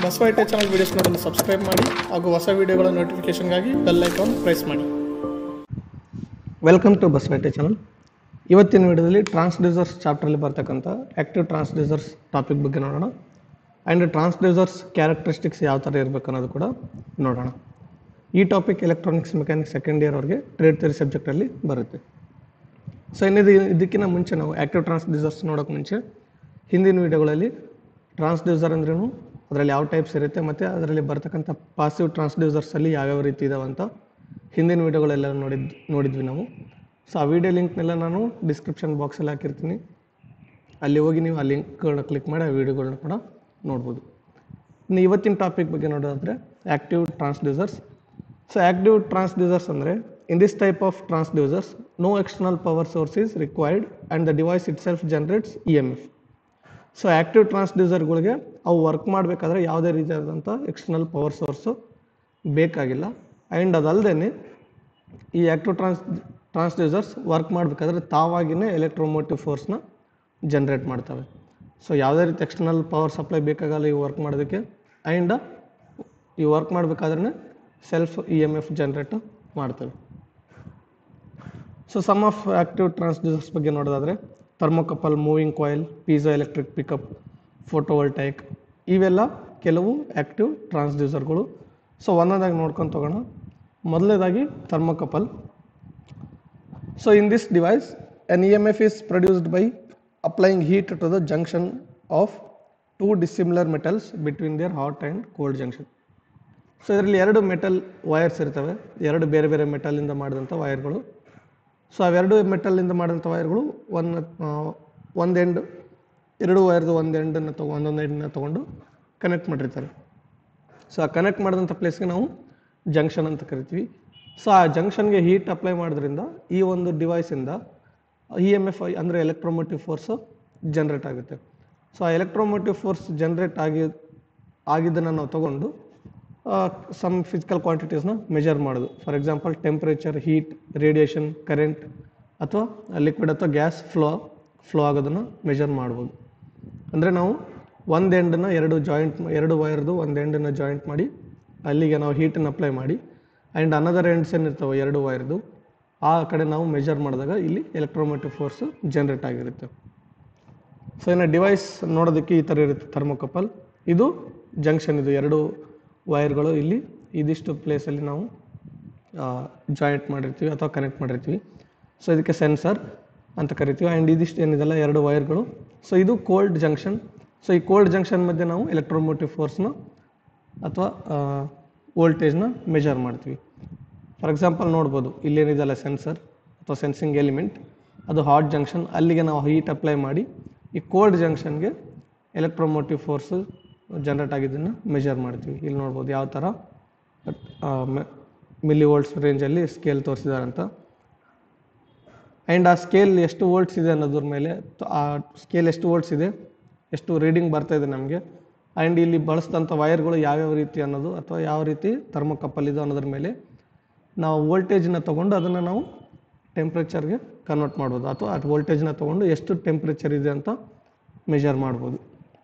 ಬಸವ ಐಟೆ channel videos ನೋಡಲು subscribe ಮಾಡಿ ಹಾಗೂ ಹೊಸ ವಿಡಿಯೋಗಳ ನೋಟಿಫಿಕೇಶನ್ಗಾಗಿ ಬೆಲ್ ಐಕಾನ್ ಪ್ರೆಸ್ ಮಾಡಿ ವೆಲ್ಕಮ್ ಟು ಬಸವೈಟೆ ಚಾನಲ್ ಇವತ್ತಿನ ವಿಡಿಯೋದಲ್ಲಿ ಟ್ರಾನ್ಸ್ಡ್ಯೂಸರ್ಸ್ ಚಾಪ್ಟ್ರಲ್ಲಿ ಬರ್ತಕ್ಕಂಥ ಆ್ಯಕ್ಟಿವ್ ಟ್ರಾನ್ಸ್ಡ್ಯೂಸರ್ಸ್ ಟಾಪಿಕ್ ಬಗ್ಗೆ ನೋಡೋಣ ಆ್ಯಂಡ್ ಟ್ರಾನ್ಸ್ಡ್ಯೂಸರ್ಸ್ ಕ್ಯಾರೆಕ್ಟರಿಸ್ಟಿಕ್ಸ್ ಯಾವ ಥರ ಇರಬೇಕು ಅನ್ನೋದು ಕೂಡ ನೋಡೋಣ ಈ topic electronics mechanics second year ಅವ್ರಿಗೆ ಟ್ರೇಡ್ ಥಿಯರಿ ಸಬ್ಜೆಕ್ಟಲ್ಲಿ ಬರುತ್ತೆ ಸೊ ಇನ್ನಿದು ಇದಕ್ಕಿಂತ ಮುಂಚೆ ನಾವು ಆ್ಯಕ್ಟಿವ್ ಟ್ರಾನ್ಸ್ಡ್ಯೂಸರ್ಸ್ ನೋಡೋಕೆ ಮುಂಚೆ ಹಿಂದಿನ ವಿಡಿಯೋಗಳಲ್ಲಿ ಟ್ರಾನ್ಸ್ಡ್ಯೂಸರ್ ಅಂದ್ರೇನು ಅದರಲ್ಲಿ ಯಾವ ಟೈಪ್ಸ್ ಇರುತ್ತೆ ಮತ್ತು ಅದರಲ್ಲಿ ಬರ್ತಕ್ಕಂಥ ಪಾಸಿವ್ ಟ್ರಾನ್ಸ್ಡ್ಯೂಸರ್ಸಲ್ಲಿ ಯಾವ್ಯಾವ ರೀತಿ ಇದಾವೆ ಅಂತ ಹಿಂದಿನ ವಿಡಿಯೋಗಳೆಲ್ಲ ನೋಡಿದ್ ನೋಡಿದ್ವಿ ನಾವು ಸೊ ಆ ವಿಡಿಯೋ ಲಿಂಕ್ನೆಲ್ಲ ನಾನು ಡಿಸ್ಕ್ರಿಪ್ಷನ್ ಬಾಕ್ಸಲ್ಲಿ ಹಾಕಿರ್ತೀನಿ ಅಲ್ಲಿ ಹೋಗಿ ನೀವು ಆ ಲಿಂಕ್ಗಳನ್ನ ಕ್ಲಿಕ್ ಮಾಡಿ ಆ ವಿಡಿಯೋಗಳನ್ನ ಕೂಡ ನೋಡ್ಬೋದು ಇನ್ನು ಇವತ್ತಿನ ಟಾಪಿಕ್ ಬಗ್ಗೆ ನೋಡೋದಾದರೆ active transducers so active transducers ಅಂದರೆ in this type of transducers no external power source is required and the device itself generates E M F so active ಟ್ರಾನ್ಸ್ಡ್ಯೂಸರ್ಗಳಿಗೆ ಅವು ವರ್ಕ್ ಮಾಡಬೇಕಾದ್ರೆ ಯಾವುದೇ ರೀತಿಯಾದಂಥ ಎಕ್ಸ್ಟರ್ನಲ್ ಪವರ್ ಸೋರ್ಸು ಬೇಕಾಗಿಲ್ಲ and ಅದಲ್ಲದೆ ಈ active trans transducers work ಮಾಡಬೇಕಾದ್ರೆ ತಾವಾಗಿಯೇ ಎಲೆಕ್ಟ್ರೋಮೋಟಿವ್ ಫೋರ್ಸ್ನ ಜನ್ರೇಟ್ ಮಾಡ್ತವೆ ಸೊ ಯಾವುದೇ ರೀತಿ ಎಕ್ಸ್ಟರ್ನಲ್ ಪವರ್ ಸಪ್ಲೈ ಬೇಕಾಗಲ್ಲ ಈ ವರ್ಕ್ ಮಾಡೋದಕ್ಕೆ ಆ್ಯಂಡ್ ಈ ವರ್ಕ್ ಮಾಡಬೇಕಾದ್ರೆ self E M F generate ಮಾಡ್ತವೆ so some of active transducers ಬಗ್ಗೆ ನೋಡೋದಾದರೆ thermocouple moving coil piezo electric pickup photovoltaic ಇವೆಲ್ಲ ಕೆಲವು ಆ್ಯಕ್ಟಿವ್ ಟ್ರಾನ್ಸ್ಡ್ಯೂಸರ್ಗಳು ಸೊ ಒಂದೊಂದಾಗಿ ನೋಡ್ಕೊಂಡು ತಗೋಣ ಮೊದಲನೇದಾಗಿ thermocouple so in this device an E M F is produced by applying heat to the junction of two dissimilar metals between their hot and cold junction so ಇದರಲ್ಲಿ ಎರಡು metal wires ಇರ್ತವೆ ಎರಡು ಬೇರೆ ಬೇರೆ ಮೆಟಲಿಂದ ಮಾಡಿದಂಥ ವೈರ್ಗಳು ಸೊ ಅವೆರಡು ಮೆಟಲಿಂದ ಮಾಡಿದಂಥ ವೈರ್ಗಳು one ಒಂದು ಎಂಡ್ ಎರಡು ವೈರ್ದು ಒಂದು ಎಂಡನ್ನು ತಗೊ ಒಂದೊಂದು ಎಂಡನ್ನ ತೊಗೊಂಡು ಕನೆಕ್ಟ್ ಮಾಡಿರ್ತಾರೆ ಸೊ ಆ ಕನೆಕ್ಟ್ ಮಾಡಿದಂಥ ಪ್ಲೇಸ್ಗೆ ನಾವು ಜಂಕ್ಷನ್ ಅಂತ ಕರಿತೀವಿ ಸೊ ಆ ಜಂಕ್ಷನ್ಗೆ ಹೀಟ್ ಅಪ್ಲೈ ಮಾಡೋದ್ರಿಂದ ಈ ಒಂದು ಡಿವೈಸಿಂದ ಇ ಎಮ್ ಎಫ್ ಅಂದರೆ ಎಲೆಕ್ಟ್ರೋಮೋಟಿವ್ ಫೋರ್ಸು ಜನ್ರೇಟ್ ಆಗುತ್ತೆ ಸೊ ಆ ಎಲೆಕ್ಟ್ರೋಮೋಟಿವ್ ಫೋರ್ಸ್ ಜನ್ರೇಟ್ ಆಗಿ ಆಗಿದ್ದನ್ನು ನಾವು ತೊಗೊಂಡು ಸಮ್ ಫಿಸಿಕಲ್ ಕ್ವಾಂಟಿಟೀಸ್ನ ಮೆಜರ್ ಮಾಡೋದು for example temperature heat radiation current ಅಥವಾ ಲಿಕ್ವಿಡ್ ಅಥವಾ ಗ್ಯಾಸ್ ಫ್ಲೋ ಫ್ಲೋ ಆಗೋದನ್ನು ಮೆಜರ್ ಮಾಡ್ಬೋದು ಅಂದರೆ ನಾವು ಒಂದು ಎಂಡನ್ನು ಎರಡು ಜಾಯಿಂಟ್ ಎರಡು ವೈರ್ದು ಒಂದು ಎಂಡನ್ನು ಜಾಯಿಂಟ್ ಮಾಡಿ ಅಲ್ಲಿಗೆ ನಾವು ಹೀಟನ್ನು ಅಪ್ಲೈ ಮಾಡಿ ಆ್ಯಂಡ್ ಅನದರ್ ಎಂಡ್ಸ್ ಏನಿರ್ತವೆ ಎರಡು ವೈರ್ದು ಆ ಕಡೆ ನಾವು ಮೆಜರ್ ಮಾಡಿದಾಗ ಇಲ್ಲಿ ಎಲೆಕ್ಟ್ರೋಮೆಟಿವ್ ಫೋರ್ಸು ಜನ್ರೇಟ್ ಆಗಿರುತ್ತೆ ಸೊ ಇನ್ನು ಡಿವೈಸ್ ನೋಡೋದಕ್ಕೆ ಈ ಥರ ಇರುತ್ತೆ ಥರ್ಮೋಕಪಲ್ ಇದು ಜಂಕ್ಷನ್ ಇದು ಎರಡು ವೈರ್ಗಳು ಇಲ್ಲಿ ಇದಿಷ್ಟು ಪ್ಲೇಸಲ್ಲಿ ನಾವು ಜಾಯಿಂಟ್ ಮಾಡಿರ್ತೀವಿ ಅಥವಾ ಕನೆಕ್ಟ್ ಮಾಡಿರ್ತೀವಿ ಸೊ ಇದಕ್ಕೆ ಸೆನ್ಸರ್ ಅಂತ ಕರಿತೀವಿ ಆ್ಯಂಡ್ ಇದಿಷ್ಟು ಏನಿದೆಲ್ಲ ಎರಡು ವೈರ್ಗಳು ಸೊ ಇದು ಕೋಲ್ಡ್ ಜಂಕ್ಷನ್ ಸೊ ಈ ಕೋಲ್ಡ್ ಜಂಕ್ಷನ್ ಮಧ್ಯೆ ನಾವು ಎಲೆಕ್ಟ್ರೋಮೋಟಿವ್ ಫೋರ್ಸ್ನ ಅಥವಾ ವೋಲ್ಟೇಜ್ನ ಮೆಜರ್ ಮಾಡ್ತೀವಿ ಫಾರ್ ಎಕ್ಸಾಂಪಲ್ ನೋಡ್ಬೋದು ಇಲ್ಲೇನಿದೆಲ್ಲ ಸೆನ್ಸರ್ ಅಥವಾ ಸೆನ್ಸಿಂಗ್ ಎಲಿಮೆಂಟ್ ಅದು ಹಾಟ್ ಜಂಕ್ಷನ್ ಅಲ್ಲಿಗೆ ನಾವು ಹೀಟ್ ಅಪ್ಲೈ ಮಾಡಿ ಈ ಕೋಲ್ಡ್ ಜಂಕ್ಷನ್ಗೆ ಎಲೆಕ್ಟ್ರೋಮೋಟಿವ್ ಫೋರ್ಸು ಜನ್ರೇಟ್ ಆಗಿದ್ದನ್ನು ಮೆಜರ್ ಮಾಡ್ತೀವಿ ಇಲ್ಲಿ ನೋಡ್ಬೋದು ಯಾವ ಥರ ಮಿಲಿ ವೋಲ್ಟ್ಸ್ ರೇಂಜಲ್ಲಿ ಸ್ಕೇಲ್ ತೋರಿಸಿದ್ದಾರೆ ಅಂತ ಆ್ಯಂಡ್ ಆ ಸ್ಕೇಲ್ ಎಷ್ಟು ವೋಲ್ಟ್ಸ್ ಇದೆ ಅನ್ನೋದ್ರ ಮೇಲೆ ಆ ಸ್ಕೇಲ್ ಎಷ್ಟು ವೋಲ್ಟ್ಸ್ ಇದೆ ಎಷ್ಟು ರೀಡಿಂಗ್ ಬರ್ತಾ ಇದೆ ನಮಗೆ ಆ್ಯಂಡ್ ಇಲ್ಲಿ ಬಳಸಿದಂಥ ವೈರ್ಗಳು ಯಾವ್ಯಾವ ರೀತಿ ಅನ್ನೋದು ಅಥವಾ ಯಾವ ರೀತಿ ಥರ್ಮೋಕಪ್ಪಲ್ ಇದೆ ಅನ್ನೋದ್ರ ಮೇಲೆ ನಾವು ವೋಲ್ಟೇಜನ್ನ ತೊಗೊಂಡು ಅದನ್ನು ನಾವು ಟೆಂಪ್ರೇಚರ್ಗೆ ಕನ್ವರ್ಟ್ ಮಾಡ್ಬೋದು ಅಥವಾ ಅದು ವೋಲ್ಟೇಜ್ನ ತೊಗೊಂಡು ಎಷ್ಟು ಟೆಂಪ್ರೇಚರ್ ಇದೆ ಅಂತ ಮೆಜರ್ ಮಾಡ್ಬೋದು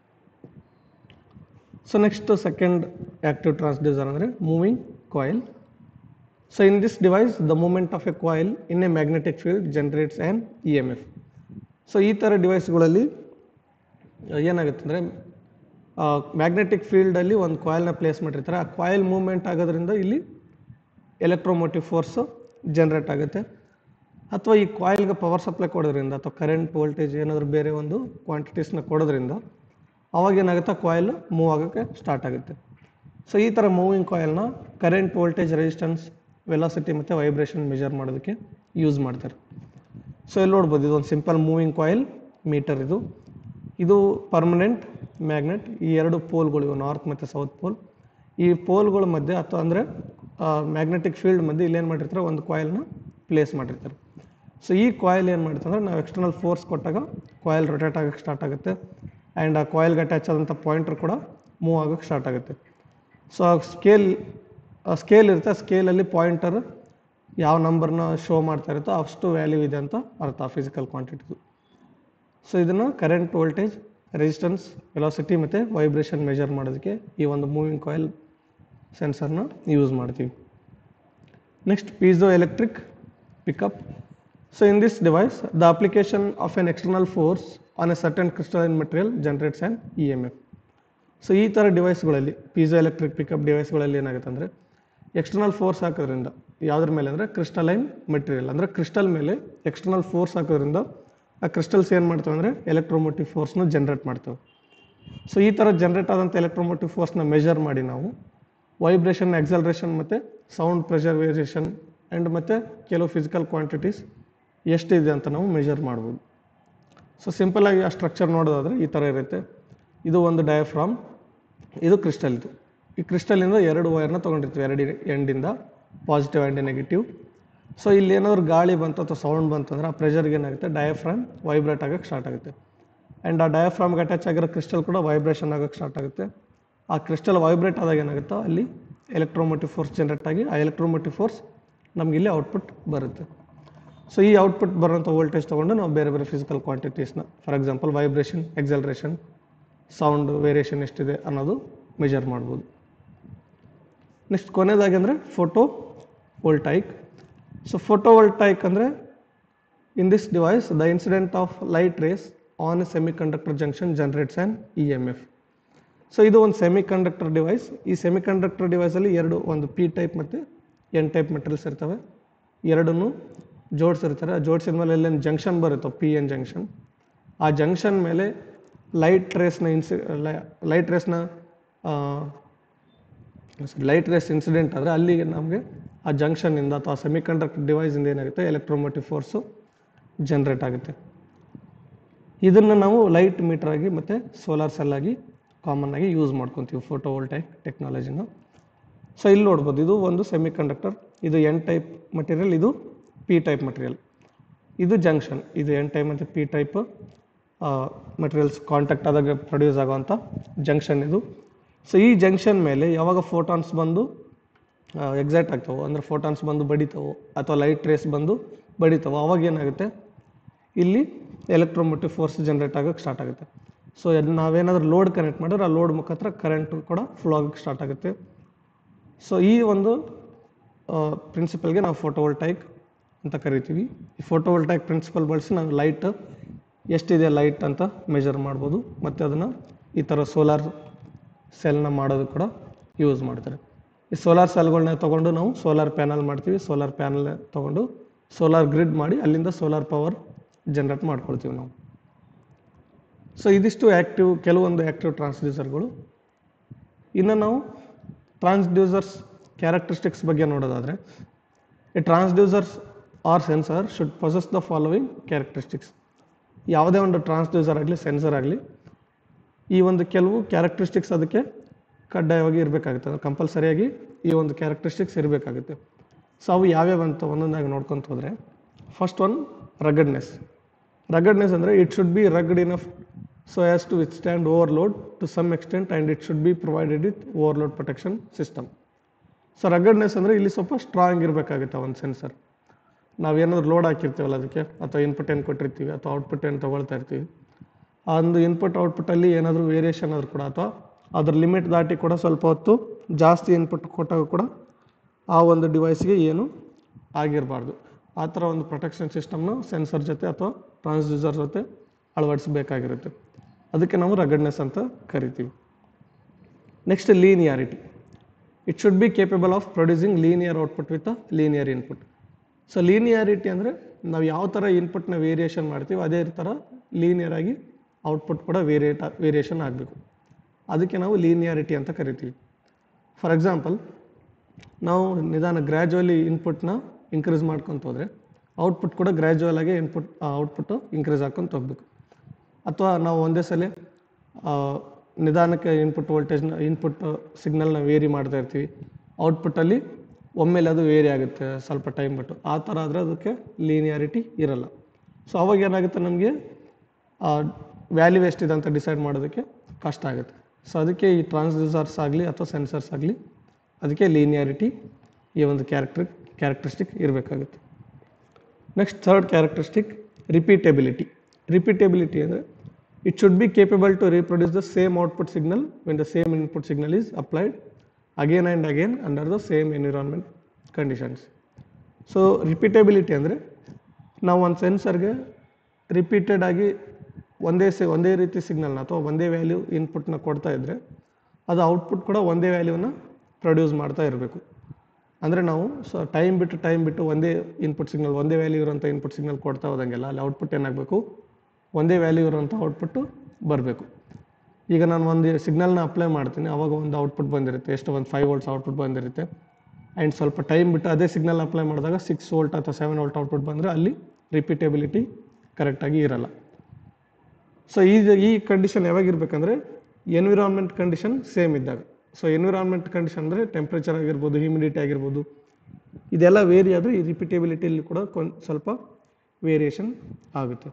so next second active transducer ಅಂದರೆ moving coil so in this device the movement of a coil in a magnetic field generates an E M F so ಈ ಥರ ಡಿವೈಸ್ಗಳಲ್ಲಿ ಏನಾಗುತ್ತೆ ಅಂದರೆ ಮ್ಯಾಗ್ನೆಟಿಕ್ ಫೀಲ್ಡಲ್ಲಿ ಒಂದು ಕಾಯಿಲ್ನ ಪ್ಲೇಸ್ ಮಾಡಿರ್ತಾರೆ ಆ ಕಾಯಿಲ್ ಮೂವ್ಮೆಂಟ್ ಆಗೋದ್ರಿಂದ ಇಲ್ಲಿ ಎಲೆಕ್ಟ್ರೋಮೋಟಿವ್ ಫೋರ್ಸು ಜನ್ರೇಟ್ ಆಗುತ್ತೆ ಅಥವಾ ಈ ಕಾಯಿಲ್ಗೆ ಪವರ್ ಸಪ್ಲೈ ಕೊಡೋದ್ರಿಂದ ಅಥವಾ ಕರೆಂಟ್ ವೋಲ್ಟೇಜ್ ಏನಾದರೂ ಬೇರೆ ಒಂದು ಕ್ವಾಂಟಿಟೀಸ್ನ ಕೊಡೋದ್ರಿಂದ ಅವಾಗ ಏನಾಗುತ್ತೆ ಕಾಯಿಲ್ ಮೂವ್ ಆಗೋಕ್ಕೆ ಸ್ಟಾರ್ಟ್ ಆಗುತ್ತೆ ಸೊ ಈ ಥರ ಮೂವಿಂಗ್ ಕಾಯಿಲ್ನ ಕರೆಂಟ್ ವೋಲ್ಟೇಜ್ ರೆಸಿಸ್ಟೆನ್ಸ್ ವೆಲಾಸಿಟಿ ಮತ್ತು ವೈಬ್ರೇಷನ್ ಮೆಜರ್ ಮಾಡೋದಕ್ಕೆ ಯೂಸ್ ಮಾಡ್ತಾರೆ ಸೊ ಇಲ್ಲಿ ನೋಡ್ಬೋದು ಇದೊಂದು ಸಿಂಪಲ್ ಮೂವಿಂಗ್ ಕಾಯಿಲ್ ಮೀಟರ್ ಇದು ಇದು ಪರ್ಮನೆಂಟ್ ಮ್ಯಾಗ್ನೆಟ್ ಈ ಎರಡು ಪೋಲ್ಗಳು ಇವು ನಾರ್ತ್ ಮತ್ತು ಸೌತ್ ಪೋಲ್ ಈ ಪೋಲ್ಗಳ ಮಧ್ಯೆ ಅಥವಾ ಅಂದರೆ ಮ್ಯಾಗ್ನೆಟಿಕ್ ಫೀಲ್ಡ್ ಮಧ್ಯೆ ಇಲ್ಲೇನು ಮಾಡಿರ್ತಾರೆ ಒಂದು ಕಾಯಿಲ್ನ ಪ್ಲೇಸ್ ಮಾಡಿರ್ತಾರೆ ಸೊ ಈ ಕಾಯಿಲ್ ಏನು ಮಾಡುತ್ತೆ ಅಂದರೆ ನಾವು ಎಕ್ಸ್ಟರ್ನಲ್ ಫೋರ್ಸ್ ಕೊಟ್ಟಾಗ ಕಾಯಿಲ್ ರೊಟೇಟ್ ಆಗೋಕ್ಕೆ ಸ್ಟಾರ್ಟ್ ಆಗುತ್ತೆ ಆ್ಯಂಡ್ ಆ ಕಾಯಿಲ್ಗೆ ಅಟ್ಯಾಚ್ ಆದಂಥ ಪಾಯಿಂಟರ್ ಕೂಡ ಮೂವ್ ಆಗೋಕ್ಕೆ ಸ್ಟಾರ್ಟ್ ಆಗುತ್ತೆ ಸೊ ಆ ಸ್ಕೇಲ್ ಆ ಸ್ಕೇಲ್ ಇರುತ್ತೆ ಆ ಸ್ಕೇಲಲ್ಲಿ ಪಾಯಿಂಟರ್ ಯಾವ ನಂಬರ್ನ ಶೋ ಮಾಡ್ತಾ ಇರುತ್ತೋ ಅಷ್ಟು ವ್ಯಾಲ್ಯೂ ಇದೆ ಅಂತ ಅರ್ಥ ಫಿಸಿಕಲ್ ಕ್ವಾಂಟಿಟಿದು ಸೊ ಇದನ್ನು ಕರೆಂಟ್ ವೋಲ್ಟೇಜ್ ರೆಸಿಸ್ಟೆನ್ಸ್ ವೆಲಾಸಿಟಿ ಮತ್ತು ವೈಬ್ರೇಷನ್ ಮೆಜರ್ ಮಾಡೋದಕ್ಕೆ ಈ ಒಂದು ಮೂವಿಂಗ್ ಕಾಯಿಲ್ ಸೆನ್ಸರ್ನ ಯೂಸ್ ಮಾಡ್ತೀವಿ next piezo electric pickup so in this device the application of an external force on a certain crystalline material generates an E M F so ಈ ಥರ ಡಿವೈಸ್ಗಳಲ್ಲಿ piezo electric pickup ಡಿವೈಸ್ಗಳಲ್ಲಿ ಏನಾಗುತ್ತೆ ಅಂದರೆ external force ಹಾಕೋದ್ರಿಂದ ಯಾವುದ್ರ ಮೇಲೆ ಅಂದರೆ ಕ್ರಿಸ್ಟಲೈನ್ ಮೆಟೀರಿಯಲ್ ಅಂದರೆ ಕ್ರಿಸ್ಟಲ್ ಮೇಲೆ ಎಕ್ಸ್ಟರ್ನಲ್ ಫೋರ್ಸ್ ಹಾಕೋದ್ರಿಂದ ಆ ಕ್ರಿಸ್ಟಲ್ಸ್ ಏನು ಮಾಡ್ತವೆ ಅಂದರೆ ಎಲೆಕ್ಟ್ರೋಮೋಟಿವ್ ಫೋರ್ಸ್ನ ಜನ್ರೇಟ್ ಮಾಡ್ತವೆ ಸೊ ಈ ಥರ ಜನ್ರೇಟ್ ಆದಂಥ ಎಲೆಕ್ಟ್ರೋಮೋಟಿವ್ ಫೋರ್ಸ್ನ ಮೆಜರ್ ಮಾಡಿ ನಾವು ವೈಬ್ರೇಷನ್ ಎಕ್ಸಲ್ರೇಷನ್ ಮತ್ತು ಸೌಂಡ್ ಪ್ರೆಷರ್ ವೇರಿಯೇಷನ್ ಆ್ಯಂಡ್ ಮತ್ತು ಕೆಲವು ಫಿಸಿಕಲ್ ಕ್ವಾಂಟಿಟೀಸ್ ಎಷ್ಟಿದೆ ಅಂತ ನಾವು ಮೆಜರ್ ಮಾಡ್ಬೋದು ಸೊ ಸಿಂಪಲಾಗಿ ಆ ಸ್ಟ್ರಕ್ಚರ್ ನೋಡೋದಾದರೆ ಈ ಥರ ಇರುತ್ತೆ ಇದು ಒಂದು ಡಯಾಫ್ರಾಮ್ ಇದು ಕ್ರಿಸ್ಟಲ್ ಇದು ಈ ಕ್ರಿಸ್ಟಲಿಂದ ಎರಡು ವೈರ್ನ ತೊಗೊಂಡಿರ್ತೀವಿ ಎರಡು ಎಂಡಿಂದ ಪಾಸಿಟಿವ್ ಆ್ಯಂಡ್ ನೆಗೆಟಿವ್ ಸೊ ಇಲ್ಲಿ ಏನಾದರೂ ಗಾಳಿ ಬಂತು ಅಥವಾ ಸೌಂಡ್ ಬಂತು ಅಂದರೆ ಆ ಪ್ರೆಷರ್ಗೆ ಏನಾಗುತ್ತೆ ಡಯಾಫ್ರಾಮ್ ವೈಬ್ರೇಟ್ ಆಗೋಕ್ಕೆ ಸ್ಟಾರ್ಟ್ ಆಗುತ್ತೆ ಆ್ಯಂಡ್ ಆ ಡಯಾಫ್ರಾಮ್ಗೆ ಅಟ್ಯಾಚ್ ಆಗಿರೋ ಕ್ರಿಸ್ಟಲ್ ಕೂಡ ವೈಬ್ರೇಷನ್ ಆಗೋಕ್ಕೆ ಸ್ಟಾರ್ಟ್ ಆಗುತ್ತೆ ಆ ಕ್ರಿಸ್ಟಲ್ ವೈಬ್ರೇಟ್ ಆದಾಗ ಏನಾಗುತ್ತೋ ಅಲ್ಲಿ ಎಲೆಕ್ಟ್ರೋಮೋಟಿವ್ ಫೋರ್ಸ್ ಜನ್ರೇಟ್ ಆಗಿ ಆ ಎಲೆಕ್ಟ್ರೋಮೋಟಿವ್ ಫೋರ್ಸ್ ನಮ್ಗೆ ಇಲ್ಲಿ ಔಟ್ಪುಟ್ ಬರುತ್ತೆ ಸೊ ಈ ಔಟ್ಪುಟ್ ಬರೋಂಥ ವೋಲ್ಟೇಜ್ ತೊಗೊಂಡು ನಾವು ಬೇರೆ ಬೇರೆ ಫಿಸಿಕಲ್ ಕ್ವಾಂಟಿಟೀಸ್ನ for example vibration acceleration sound variation ಎಷ್ಟಿದೆ ಅನ್ನೋದು ಮೆಜರ್ ಮಾಡ್ಬೋದು ನೆಕ್ಸ್ಟ್ ಕೊನೆಯದಾಗಿ ಅಂದರೆ photovoltaic so photovoltaic ಅಂದರೆ in this device the incident of light rays on a semiconductor junction generates an E M F so ಇದು ಒಂದು semiconductor device ಈ semiconductor ಡಿವೈಸಲ್ಲಿ ಎರಡು ಒಂದು ಪಿ ಟೈಪ್ ಮತ್ತು N type materials ಇರ್ತವೆ ಎರಡನ್ನೂ ಜೋಡಿಸಿರ್ತಾರೆ ಆ ಜೋಡಿಸಿದ ಮೇಲೆ ಎಲ್ಲೇನು ಜಂಕ್ಷನ್ ಬರುತ್ತೋ ಪಿ ಎನ್ ಜಂಕ್ಷನ್ ಆ ಜಂಕ್ಷನ್ ಮೇಲೆ ಲೈಟ್ ರೇಸ್ನ ಇನ್ಸಿ ಲೈಟ್ ರೇಸ್ನ ಲೈಟ್ ರೇಸ್ ಇನ್ಸಿಡೆಂಟ್ ಆದರೆ ಅಲ್ಲಿಗೆ ನಮಗೆ ಆ ಜಂಕ್ಷನ್ನಿಂದ ಅಥವಾ ಸೆಮಿ ಕಂಡಕ್ಟರ್ ಡಿವೈಸಿಂದ ಏನಾಗುತ್ತೆ ಎಲೆಕ್ಟ್ರೋಮೋಟಿವ್ ಫೋರ್ಸು ಜನ್ರೇಟ್ ಆಗುತ್ತೆ ಇದನ್ನು ನಾವು ಲೈಟ್ ಮೀಟರ್ ಆಗಿ ಮತ್ತು ಸೋಲಾರ್ ಸೆಲ್ ಆಗಿ ಕಾಮನ್ ಆಗಿ ಯೂಸ್ ಮಾಡ್ಕೊತೀವಿ ಫೋಟೋ ವೋಲ್ಟೈಕ್ ಟೆಕ್ನಾಲಜಿನ ಸೊ ಇಲ್ಲಿ ನೋಡ್ಬೋದು ಇದು ಒಂದು ಸೆಮಿ ಕಂಡಕ್ಟರ್ ಇದು ಎನ್ ಟೈಪ್ ಮಟೀರಿಯಲ್ ಇದು ಪಿ ಟೈಪ್ ಮಟೀರಿಯಲ್ ಇದು ಜಂಕ್ಷನ್ ಇದು ಎನ್ ಟೈಪ್ ಮತ್ತು ಪಿ ಟೈಪ್ ಮಟೀರಿಯಲ್ಸ್ ಕಾಂಟ್ಯಾಕ್ಟ್ ಆದಾಗ ಪ್ರೊಡ್ಯೂಸ್ ಆಗೋವಂಥ ಜಂಕ್ಷನ್ ಇದು ಸೊ ಈ ಜಂಕ್ಷನ್ ಮೇಲೆ ಯಾವಾಗ ಫೋಟಾನ್ಸ್ ಬಂದು ಎಕ್ಸಾಕ್ಟ್ ಆಗ್ತವೋ ಅಂದರೆ ಫೋಟಾನ್ಸ್ ಬಂದು ಬಡಿತವೋ ಅಥವಾ ಲೈಟ್ ರೇಸ್ ಬಂದು ಬಡಿತವೋ ಅವಾಗ ಏನಾಗುತ್ತೆ ಇಲ್ಲಿ ಎಲೆಕ್ಟ್ರೋಮೋಟಿವ್ ಫೋರ್ಸ್ ಜನ್ರೇಟ್ ಆಗೋಕ್ಕೆ ಸ್ಟಾರ್ಟ್ ಆಗುತ್ತೆ ಸೊ ಅದು ನಾವೇನಾದ್ರೂ ಲೋಡ್ ಕನೆಕ್ಟ್ ಮಾಡಿದ್ರೆ ಆ ಲೋಡ್ ಮುಖಾಂತರ ಕರೆಂಟ್ ಕೂಡ ಫ್ಲೋ ಆಗೋಕ್ಕೆ ಸ್ಟಾರ್ಟ್ ಆಗುತ್ತೆ ಸೊ ಈ ಒಂದು ಪ್ರಿನ್ಸಿಪಲ್ಗೆ ನಾವು ಫೋಟೋವೋಲ್ಟೈಕ್ ಅಂತ ಕರಿತೀವಿ ಈ ಫೋಟೋವೋಲ್ಟೈಕ್ ಪ್ರಿನ್ಸಿಪಲ್ ಬಳಸಿ ನಾವು ಲೈಟ್ ಎಷ್ಟಿದೆ ಲೈಟ್ ಅಂತ ಮೆಜರ್ ಮಾಡ್ಬೋದು ಮತ್ತು ಅದನ್ನು ಈ ಥರ ಸೋಲಾರ್ ಸೆಲ್ನ ಮಾಡೋದು ಕೂಡ ಯೂಸ್ ಮಾಡ್ತಾರೆ ಈ ಸೋಲಾರ್ ಸೆಲ್ಗಳನ್ನ ತೊಗೊಂಡು ನಾವು ಸೋಲಾರ್ ಪ್ಯಾನಲ್ ಮಾಡ್ತೀವಿ ಸೋಲಾರ್ ಪ್ಯಾನಲ್ ತೊಗೊಂಡು ಸೋಲಾರ್ ಗ್ರಿಡ್ ಮಾಡಿ ಅಲ್ಲಿಂದ ಸೋಲಾರ್ ಪವರ್ ಜನ್ರೇಟ್ ಮಾಡ್ಕೊಳ್ತೀವಿ ನಾವು ಸೊ ಇದಿಷ್ಟು ಆ್ಯಕ್ಟಿವ್ ಕೆಲವೊಂದು ಆ್ಯಕ್ಟಿವ್ ಟ್ರಾನ್ಸ್ಡ್ಯೂಸರ್ಗಳು ಇನ್ನು ನಾವು ಟ್ರಾನ್ಸ್ಡ್ಯೂಸರ್ಸ್ ಕ್ಯಾರೆಕ್ಟರಿಸ್ಟಿಕ್ಸ್ ಬಗ್ಗೆ ನೋಡೋದಾದರೆ ಈ transducers or sensor should possess the following characteristics ಯಾವುದೇ ಒಂದು ಟ್ರಾನ್ಸ್ಡ್ಯೂಸರ್ ಆಗಲಿ ಸೆನ್ಸರ್ ಆಗಲಿ ಈ ಒಂದು ಕೆಲವು ಕ್ಯಾರೆಕ್ಟರಿಸ್ಟಿಕ್ಸ್ ಅದಕ್ಕೆ ಕಡ್ಡಾಯವಾಗಿ ಇರಬೇಕಾಗುತ್ತೆ ಅಂದರೆ ಕಂಪಲ್ಸರಿಯಾಗಿ ಈ ಒಂದು ಕ್ಯಾರೆಕ್ಟರಿಸ್ಟಿಕ್ಸ್ ಇರಬೇಕಾಗುತ್ತೆ ಸೊ ಅವು ಯಾವ್ಯಾವ ಅಂತ ಒಂದೊಂದಾಗಿ ನೋಡ್ಕೊಂತ ಹೋದರೆ ಫಸ್ಟ್ ಒನ್ ರಗಡ್ನೆಸ್ ರಗಡ್ನೆಸ್ ಅಂದರೆ it should be rugged enough so as to withstand overload to some extent and it should be provided with overload protection system so ruggedness ಅಂದರೆ ಇಲ್ಲಿ ಸ್ವಲ್ಪ ಸ್ಟ್ರಾಂಗ್ ಇರಬೇಕಾಗುತ್ತೆ ಒಂದು ಸೆನ್ಸರ್ ನಾವೇನಾದ್ರು load ಹಾಕಿರ್ತೀವಲ್ಲ ಅದಕ್ಕೆ ಅಥವಾ input ಏನು ಕೊಟ್ಟಿರ್ತೀವಿ ಅಥವಾ ಔಟ್ಪುಟ್ ಏನು ತೊಗೊಳ್ತಾ ಇರ್ತೀವಿ ಆ ಒಂದು ಇನ್ಪುಟ್ ಔಟ್ಪುಟ್ಟಲ್ಲಿ ಏನಾದರೂ ವೇರಿಯೇಷನ್ ಆದರೂ ಕೂಡ ಅಥವಾ ಅದ್ರ ಲಿಮಿಟ್ ದಾಟಿ ಕೂಡ ಸ್ವಲ್ಪ ಹೊತ್ತು ಜಾಸ್ತಿ ಇನ್ಪುಟ್ ಕೊಟ್ಟಾಗ ಕೂಡ ಆ ಒಂದು ಡಿವೈಸ್ಗೆ ಏನು ಆಗಿರಬಾರ್ದು ಆ ಥರ ಒಂದು ಪ್ರೊಟೆಕ್ಷನ್ ಸಿಸ್ಟಮ್ನ ಸೆನ್ಸರ್ ಜೊತೆ ಅಥವಾ ಟ್ರಾನ್ಸ್ಡ್ಯೂಸರ್ ಜೊತೆ ಅಳವಡಿಸಬೇಕಾಗಿರುತ್ತೆ ಅದಕ್ಕೆ ನಾವು ರಗಡ್ನೆಸ್ ಅಂತ ಕರಿತೀವಿ next linearity it should be capable of producing linear output with a linear input so linearity ಅಂದರೆ ನಾವು ಯಾವ ಥರ ಇನ್ಪುಟ್ನ ವೇರಿಯೇಷನ್ ಮಾಡ್ತೀವಿ ಅದೇ ಥರ ಲೀನಿಯರ್ ಆಗಿ ಔಟ್ಪುಟ್ ಕೂಡ ವೇರಿಯೇಟ್ ವೇರಿಯೇಷನ್ ಆಗಬೇಕು ಅದಕ್ಕೆ ನಾವು ಲೀನಿಯಾರಿಟಿ ಅಂತ ಕರಿತೀವಿ ಫಾರ್ ಎಕ್ಸಾಂಪಲ್ ನಾವು ನಿಧಾನ ಗ್ರ್ಯಾಜುವಲಿ ಇನ್ಪುಟ್ನ ಇನ್ಕ್ರೀಸ್ ಮಾಡ್ಕೊತ ಹೋದರೆ ಔಟ್ಪುಟ್ ಕೂಡ ಗ್ರ್ಯಾಜುವಲ್ ಆಗಿ ಇನ್ಪುಟ್ ಔಟ್ಪುಟ್ಟು ಇನ್ಕ್ರೀಸ್ ಹಾಕ್ಕೊಂತ ಹೋಗ್ಬೇಕು ಅಥವಾ ನಾವು ಒಂದೇ ಸಲ ಆ, ನಿಧಾನಕ್ಕೆ ಇನ್ಪುಟ್ ವೋಲ್ಟೇಜ್ನ ಇನ್ಪುಟ್ ಸಿಗ್ನಲ್ನ ವೇರಿ ಮಾಡ್ತಾ ಇರ್ತೀವಿ ಔಟ್ಪುಟ್ಟಲ್ಲಿ ಒಮ್ಮೆಲೆ ಅದು ವೇರಿ ಆಗುತ್ತೆ ಸ್ವಲ್ಪ ಟೈಮ್ ಬಿಟ್ಟು ಆ ಥರ ಆದರೆ ಅದಕ್ಕೆ ಲೀನಿಯಾರಿಟಿ ಇರಲ್ಲ ಸೊ ಅವಾಗ ಏನಾಗುತ್ತೆ ನಮಗೆ ವ್ಯಾಲ್ಯೂ ಎಷ್ಟಿದೆ ಅಂತ ಡಿಸೈಡ್ ಮಾಡೋದಕ್ಕೆ ಕಷ್ಟ ಆಗುತ್ತೆ ಸೊ ಅದಕ್ಕೆ ಈ ಟ್ರಾನ್ಸ್ಡ್ಯೂಸರ್ಸ್ ಆಗಲಿ ಅಥವಾ ಸೆನ್ಸರ್ಸ್ ಆಗಲಿ ಅದಕ್ಕೆ ಲೀನಿಯಾರಿಟಿ ಈ ಒಂದು ಕ್ಯಾರೆಕ್ಟರ್ ಕ್ಯಾರೆಕ್ಟರಿಸ್ಟಿಕ್ ಇರಬೇಕಾಗುತ್ತೆ next third characteristic repeatability repeatability ಅಂದರೆ It should be capable to reproduce the same output signal when the same input signal is applied again and again under the same environment conditions. So repeatability ಅಂದರೆ ನಾವು ಒಂದು ಸೆನ್ಸರ್ಗೆ repeated ಆಗಿ ಒಂದೇ ಸೆ ಒಂದೇ ರೀತಿ ಸಿಗ್ನಲ್ನ ಅಥವಾ ಒಂದೇ ವ್ಯಾಲ್ಯೂ ಇನ್ಪುಟ್ನ ಕೊಡ್ತಾ ಇದ್ದರೆ ಅದು ಔಟ್ಪುಟ್ ಕೂಡ ಒಂದೇ ವ್ಯಾಲ್ಯೂನ ಪ್ರೊಡ್ಯೂಸ್ ಮಾಡ್ತಾ ಇರಬೇಕು ಅಂದರೆ ನಾವು ಸೊ ಟೈಮ್ ಬಿಟ್ಟು ಟೈಮ್ ಬಿಟ್ಟು ಒಂದೇ ಇನ್ಪುಟ್ ಸಿಗ್ನಲ್ ಒಂದೇ ವ್ಯಾಲ್ಯೂ ಇರೋಂಥ ಇನ್ಪುಟ್ ಸಿಗ್ನಲ್ ಕೊಡ್ತಾ ಹೋದಂಗೆಲ್ಲ ಅಲ್ಲಿ ಔಟ್ಪುಟ್ ಏನಾಗಬೇಕು ಒಂದೇ ವ್ಯಾಲ್ಯೂ ಇರೋಂಥ ಔಟ್ಪುಟ್ಟು ಬರಬೇಕು ಈಗ ನಾನು ಒಂದು ಸಿಗ್ನಲ್ನ ಅಪ್ಲೈ ಮಾಡ್ತೀನಿ ಅವಾಗ ಒಂದು ಔಟ್ಪುಟ್ ಬಂದಿರುತ್ತೆ ಎಷ್ಟು ಒಂದು ಫೈವ್ ವೋಲ್ಟ್ಸ್ ಔಟ್ಪುಟ್ ಬಂದಿರುತ್ತೆ ಆ್ಯಂಡ್ ಸ್ವಲ್ಪ ಟೈಮ್ ಬಿಟ್ಟು ಅದೇ ಸಿಗ್ನಲ್ ಅಪ್ಲೈ ಮಾಡಿದಾಗ ಸಿಕ್ಸ್ ವೋಲ್ಟ್ ಅಥವಾ ಸೆವೆನ್ ವೋಲ್ಟ್ ಔಟ್ಪುಟ್ ಬಂದರೆ ಅಲ್ಲಿ ರಿಪೀಟಬಿಲಿಟಿ ಕರೆಕ್ಟಾಗಿ ಇರಲ್ಲ ಸೊ ಈ ಈ ಕಂಡೀಷನ್ ಯಾವಾಗ ಇರಬೇಕಂದ್ರೆ ಎನ್ವಿರಾನ್ಮೆಂಟ್ ಕಂಡೀಷನ್ ಸೇಮ್ ಇದ್ದಾಗ ಸೊ ಎನ್ವಿರಾನ್ಮೆಂಟ್ ಕಂಡೀಷನ್ ಅಂದರೆ ಟೆಂಪ್ರೇಚರ್ ಆಗಿರ್ಬೋದು ಹ್ಯೂಮಿಡಿಟಿ ಆಗಿರ್ಬೋದು ಇದೆಲ್ಲ ವೇರಿ ಆದರೆ ಈ ರಿಪೀಟಬಿಲಿಟಿಯಲ್ಲಿ ಕೂಡ ಕೊಂದ್ ಸ್ವಲ್ಪ ವೇರಿಯೇಷನ್ ಆಗುತ್ತೆ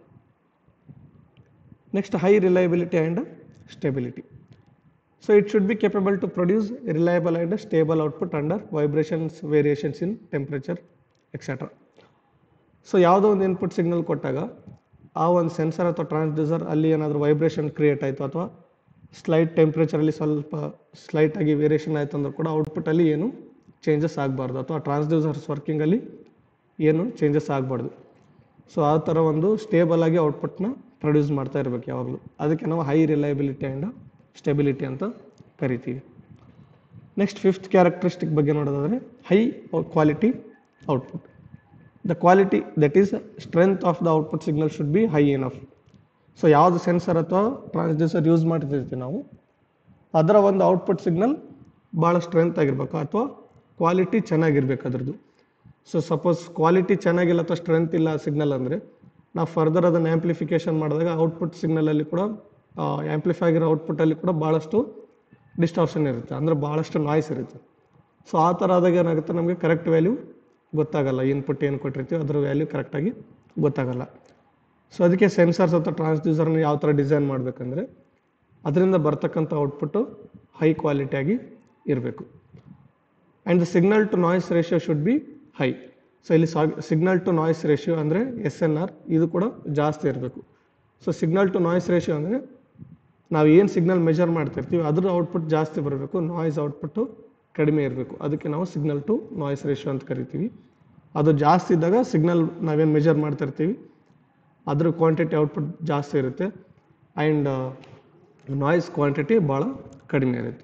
next high reliability and stability so it should be capable to produce reliable and stable output under vibrations variations in temperature etcetera so ಯಾವುದೋ ಒಂದು ಇನ್ಪುಟ್ ಸಿಗ್ನಲ್ ಕೊಟ್ಟಾಗ ಆ ಒಂದು ಸೆನ್ಸರ್ ಅಥವಾ ಟ್ರಾನ್ಸ್ಡ್ಯೂಸರ್ ಅಲ್ಲಿ ಏನಾದರೂ ವೈಬ್ರೇಷನ್ ಕ್ರಿಯೇಟ್ ಆಯಿತು ಅಥವಾ ಸ್ಲೈಟ್ ಟೆಂಪ್ರೇಚರಲ್ಲಿ ಸ್ವಲ್ಪ ಸ್ಲೈಟಾಗಿ ವೇರಿಯೇಷನ್ ಆಯಿತು ಅಂದರೂ ಕೂಡ ಔಟ್ಪುಟ್ಟಲ್ಲಿ ಏನು ಚೇಂಜಸ್ ಆಗಬಾರ್ದು ಅಥವಾ ಟ್ರಾನ್ಸ್ಡ್ಯೂಸರ್ಸ್ ವರ್ಕಿಂಗಲ್ಲಿ ಏನು ಚೇಂಜಸ್ ಆಗಬಾರ್ದು ಸೊ ಆ ಥರ ಒಂದು ಸ್ಟೇಬಲ್ ಆಗಿ ಔಟ್ಪುಟ್ನ ಪ್ರೊಡ್ಯೂಸ್ ಮಾಡ್ತಾ ಇರಬೇಕು ಯಾವಾಗಲೂ ಅದಕ್ಕೆ ನಾವು ಹೈ ರಿಲಯಬಿಲಿಟಿ ಆ್ಯಂಡ್ ಸ್ಟೆಬಿಲಿಟಿ ಅಂತ ಕರಿತೀವಿ ನೆಕ್ಸ್ಟ್ ಫಿಫ್ತ್ ಕ್ಯಾರೆಕ್ಟರಿಸ್ಟಿಕ್ ಬಗ್ಗೆ ನೋಡೋದಾದರೆ high quality output the quality that is strength of the output signal should be high enough so ಯಾವುದು ಸೆನ್ಸರ್ ಅಥವಾ ಟ್ರಾನ್ಸ್ಡ್ಯೂಸರ್ ಯೂಸ್ ಮಾಡ್ತಿರ್ತೀವಿ ನಾವು ಅದರ ಒಂದು ಔಟ್ಪುಟ್ ಸಿಗ್ನಲ್ ಭಾಳ ಸ್ಟ್ರೆಂತ್ ಆಗಿರ್ಬೇಕು ಅಥವಾ ಕ್ವಾಲಿಟಿ ಚೆನ್ನಾಗಿರ್ಬೇಕು ಅದ್ರದ್ದು ಸೊ ಸಪೋಸ್ ಕ್ವಾಲಿಟಿ ಚೆನ್ನಾಗಿಲ್ಲ ಅಥವಾ ಸ್ಟ್ರೆಂತ್ ಇಲ್ಲ ಸಿಗ್ನಲ್ ಅಂದರೆ ನಾವು ಫರ್ದರ್ ಅದನ್ನು ಆ್ಯಂಪ್ಲಿಫಿಕೇಷನ್ ಮಾಡಿದಾಗ ಔಟ್ಪುಟ್ ಸಿಗ್ನಲಲ್ಲಿ ಕೂಡ ಆ್ಯಂಪ್ಲಿಫೈ ಆಗಿರೋ ಔಟ್ಪುಟ್ಟಲ್ಲಿ ಕೂಡ ಭಾಳಷ್ಟು ಡಿಸ್ಟಾರ್ಷನ್ ಇರುತ್ತೆ ಅಂದರೆ ಭಾಳಷ್ಟು ನಾಯ್ಸ್ ಇರುತ್ತೆ ಸೊ ಆ ಥರ ಆದಾಗ ಏನಾಗುತ್ತೆ ನಮಗೆ ಕರೆಕ್ಟ್ ವ್ಯಾಲ್ಯೂ ಗೊತ್ತಾಗಲ್ಲ ಇನ್ಪುಟ್ ಏನು ಕೊಟ್ಟಿರ್ತೀವಿ ಅದರ ವ್ಯಾಲ್ಯೂ ಕರೆಕ್ಟಾಗಿ ಗೊತ್ತಾಗಲ್ಲ ಸೊ ಅದಕ್ಕೆ ಸೆನ್ಸರ್ಸ್ ಅಥವಾ ಟ್ರಾನ್ಸ್ಡ್ಯೂಸರ್ನ ಯಾವ ಥರ ಡಿಸೈನ್ ಮಾಡಬೇಕಂದ್ರೆ ಅದರಿಂದ ಬರ್ತಕ್ಕಂಥ ಔಟ್ಪುಟ್ಟು ಹೈ ಕ್ವಾಲಿಟಿಯಾಗಿ ಇರಬೇಕು and the signal to noise ratio should be high so ಇಲ್ಲಿ ಸಿಗ್ನಲ್ ಟು ನಾಯ್ಸ್ ರೇಷಿಯೋ ಅಂದರೆ ಎಸ್ ಎನ್ ಆರ್ ಇದು ಕೂಡ ಜಾಸ್ತಿ ಇರಬೇಕು so signal to noise ratio ಅಂದರೆ ನಾವು ಏನು ಸಿಗ್ನಲ್ ಮೆಜರ್ ಮಾಡ್ತಿರ್ತೀವಿ ಅದ್ರ ಔಟ್ಪುಟ್ ಜಾಸ್ತಿ ಬರಬೇಕು ನಾಯ್ಸ್ ಔಟ್ಪುಟ್ಟು ಕಡಿಮೆ ಇರಬೇಕು ಅದಕ್ಕೆ ನಾವು ಸಿಗ್ನಲ್ ಟು ನಾಯ್ಸ್ ರೇಷಿಯೋ ಅಂತ ಕರಿತೀವಿ ಅದು ಜಾಸ್ತಿ ಇದ್ದಾಗ ಸಿಗ್ನಲ್ ನಾವೇನು ಮೆಜರ್ ಮಾಡ್ತಿರ್ತೀವಿ ಅದ್ರ ಕ್ವಾಂಟಿಟಿ ಔಟ್ಪುಟ್ ಜಾಸ್ತಿ ಇರುತ್ತೆ ಆ್ಯಂಡ್ ನಾಯ್ಸ್ ಕ್ವಾಂಟಿಟಿ ಭಾಳ ಕಡಿಮೆ ಇರುತ್ತೆ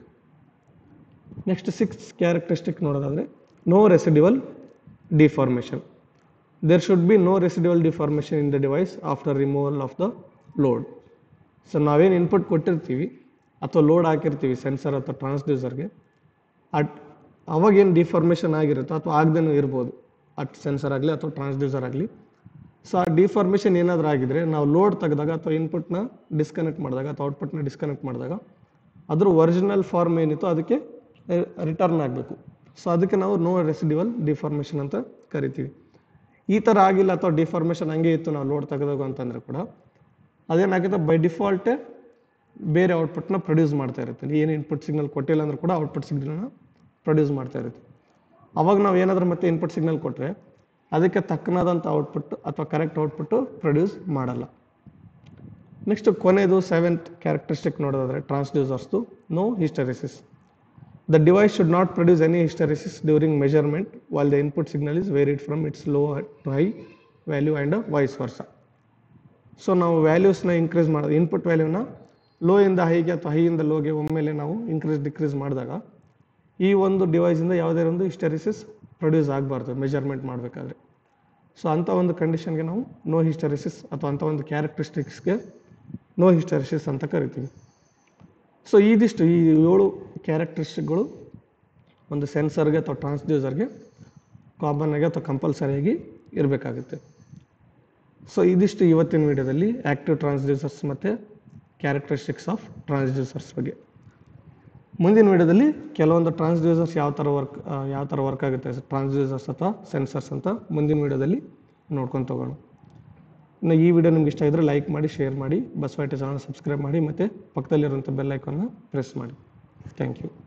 ನೆಕ್ಸ್ಟ್ ಸಿಕ್ಸ್ ಕ್ಯಾರೆಕ್ಟರಿಸ್ಟಿಕ್ ನೋಡೋದಾದರೆ no residual deformation there should be no residual deformation in the device after removal of the load so ನಾವೇನು ಇನ್ಪುಟ್ ಕೊಟ್ಟಿರ್ತೀವಿ ಅಥವಾ ಲೋಡ್ ಹಾಕಿರ್ತೀವಿ ಸೆನ್ಸರ್ ಅಥವಾ ಟ್ರಾನ್ಸ್ಡ್ಯೂಸರ್ಗೆ ಅಟ್ ಅವಾಗೇನು ಡಿಫಾರ್ಮೇಷನ್ ಆಗಿರುತ್ತೋ ಅಥವಾ ಆಗದೇನೂ ಇರ್ಬೋದು ಅಟ್ ಸೆನ್ಸರ್ ಆಗಲಿ ಅಥವಾ ಟ್ರಾನ್ಸ್ಡ್ಯೂಸರ್ ಆಗಲಿ ಸೊ ಆ ಡಿಫಾರ್ಮೇಷನ್ ಏನಾದರೂ ಆಗಿದ್ರೆ ನಾವು ಲೋಡ್ ತೆಗೆದಾಗ ಅಥವಾ ಇನ್ಪುಟ್ನ ಡಿಸ್ಕನೆಕ್ಟ್ ಮಾಡಿದಾಗ ಅಥವಾ ಔಟ್ಪುಟ್ನ ಡಿಸ್ಕನೆಕ್ಟ್ ಮಾಡಿದಾಗ ಅದ್ರ ಒರಿಜಿನಲ್ ಫಾರ್ಮ್ ಏನಿತ್ತು ಅದಕ್ಕೆ ರಿಟರ್ನ್ ಆಗಬೇಕು ಸೊ ಅದಕ್ಕೆ ನಾವು ನೋ ರೆಸಿಡಿವಲ್ ಡಿಫಾರ್ಮೇಷನ್ ಅಂತ ಕರಿತೀವಿ ಈ ಥರ ಆಗಿಲ್ಲ ಅಥವಾ ಡಿಫಾರ್ಮೇಷನ್ ಹಂಗೆ ಇತ್ತು ನಾವು ಲೋಡ್ ತೆಗೆದಾಗ ಅಂತಂದರೆ ಕೂಡ ಅದೇನಾಗುತ್ತೆ ಬೈ ಡಿಫಾಲ್ಟೇ ಬೇರೆ ಔಟ್ಪುಟ್ನ ಪ್ರೊಡ್ಯೂಸ್ ಮಾಡ್ತಾ ಇರುತ್ತೆ ಏನು ಇನ್ಪುಟ್ ಸಿಗ್ನಲ್ ಕೊಟ್ಟಿಲ್ಲ ಅಂದ್ರೂ ಕೂಡ ಔಟ್ಪುಟ್ ಸಿಗ್ನಲ್ನ ಪ್ರೊಡ್ಯೂಸ್ ಮಾಡ್ತಾ ಇರುತ್ತೆ ಅವಾಗ ನಾವು ಏನಾದರೂ ಮತ್ತೆ ಇನ್ಪುಟ್ ಸಿಗ್ನಲ್ ಕೊಟ್ಟರೆ ಅದಕ್ಕೆ ತಕ್ಕನಾದಂಥ ಔಟ್ಪುಟ್ ಅಥವಾ ಕರೆಕ್ಟ್ ಔಟ್ಪುಟ್ಟು ಪ್ರೊಡ್ಯೂಸ್ ಮಾಡಲ್ಲ ನೆಕ್ಸ್ಟ್ ಕೊನೆಯದು ಸೆವೆಂತ್ ಕ್ಯಾರೆಕ್ಟರಿಸ್ಟಿಕ್ ನೋಡೋದಾದರೆ ಟ್ರಾನ್ಸ್ಡ್ಯೂಸರ್ಸ್ದು no hysteresis the device should not produce any hysteresis during measurement while the input signal is varied from its low to high value and vice versa so ನಾವು ವ್ಯಾಲ್ಯೂಸ್ನ increase ಮಾಡೋದು input ವ್ಯಾಲ್ಯೂನ low ಇಂದ ಹೈಗೆ ಅಥವಾ ಹೈಯಿಂದ ಲೋಗೆ ಒಮ್ಮೆಲೆ ನಾವು ಇನ್ಕ್ರೀಸ್ ಡಿಕ್ರೀಸ್ ಮಾಡಿದಾಗ ಈ ಒಂದು ಡಿವೈಸಿಂದ ಯಾವುದೇ ಒಂದು ಹಿಸ್ಟರಿಸಿಸ್ ಪ್ರೊಡ್ಯೂಸ್ ಆಗಬಾರ್ದು ಮೆಜರ್ಮೆಂಟ್ ಮಾಡಬೇಕಾದ್ರೆ ಸೊ ಅಂಥ ಒಂದು ಕಂಡೀಷನ್ಗೆ ನಾವು ನೋ ಹಿಸ್ಟರಿಸಿಸ್ ಅಥವಾ ಅಂಥ ಒಂದು ಕ್ಯಾರೆಕ್ಟರಿಸ್ಟಿಕ್ಸ್ಗೆ ನೋ ಹಿಸ್ಟರಿಸಿಸ್ ಅಂತ ಕರಿತೀವಿ ಸೊ ಇದಿಷ್ಟು ಈ ಏಳು ಕ್ಯಾರೆಕ್ಟರಿಸ್ಟಿಕ್ಗಳು ಒಂದು ಸೆನ್ಸರ್ಗೆ ಅಥವಾ ಟ್ರಾನ್ಸ್ಡ್ಯೂಸರ್ಗೆ ಕಾಮನ್ ಆಗಿ ಅಥವಾ ಕಂಪಲ್ಸರಿಯಾಗಿ ಇರಬೇಕಾಗುತ್ತೆ ಸೊ ಇದಿಷ್ಟು ಇವತ್ತಿನ ವಿಡಿಯೋದಲ್ಲಿ ಆ್ಯಕ್ಟಿವ್ ಟ್ರಾನ್ಸ್ಡ್ಯೂಸರ್ಸ್ ಮತ್ತು ಕ್ಯಾರೆಕ್ಟರಿಸ್ಟಿಕ್ಸ್ ಆಫ್ ಟ್ರಾನ್ಸ್ಡ್ಯೂಸರ್ಸ್ ಬಗ್ಗೆ ಮುಂದಿನ ವಿಡಿಯೋದಲ್ಲಿ ಕೆಲವೊಂದು ಟ್ರಾನ್ಸ್ಡ್ಯೂಸರ್ಸ್ ಯಾವ ಥರ ವರ್ಕ್ ಯಾವ ಥರ ವರ್ಕ್ ಆಗುತ್ತೆ ಟ್ರಾನ್ಸ್ಡ್ಯೂಸರ್ಸ್ ಅಥವಾ ಸೆನ್ಸರ್ಸ್ ಅಂತ ಮುಂದಿನ ವಿಡಿಯೋದಲ್ಲಿ ನೋಡ್ಕೊಂಡು ತಗೋಣ ಇನ್ನು ಈ ವಿಡಿಯೋ ನಿಮ್ಗೆ ಇಷ್ಟ ಇದ್ದರೆ ಲೈಕ್ ಮಾಡಿ ಶೇರ್ ಮಾಡಿ ಬಸವೈಟ ಚಾನಲ್ ಸಬ್ಸ್ಕ್ರೈಬ್ ಮಾಡಿ ಮತ್ತು ಪಕ್ಕದಲ್ಲಿರುವಂಥ ಬೆಲ್ ಐಕಾನ್ನ ಪ್ರೆಸ್ ಮಾಡಿ ಥ್ಯಾಂಕ್ ಯು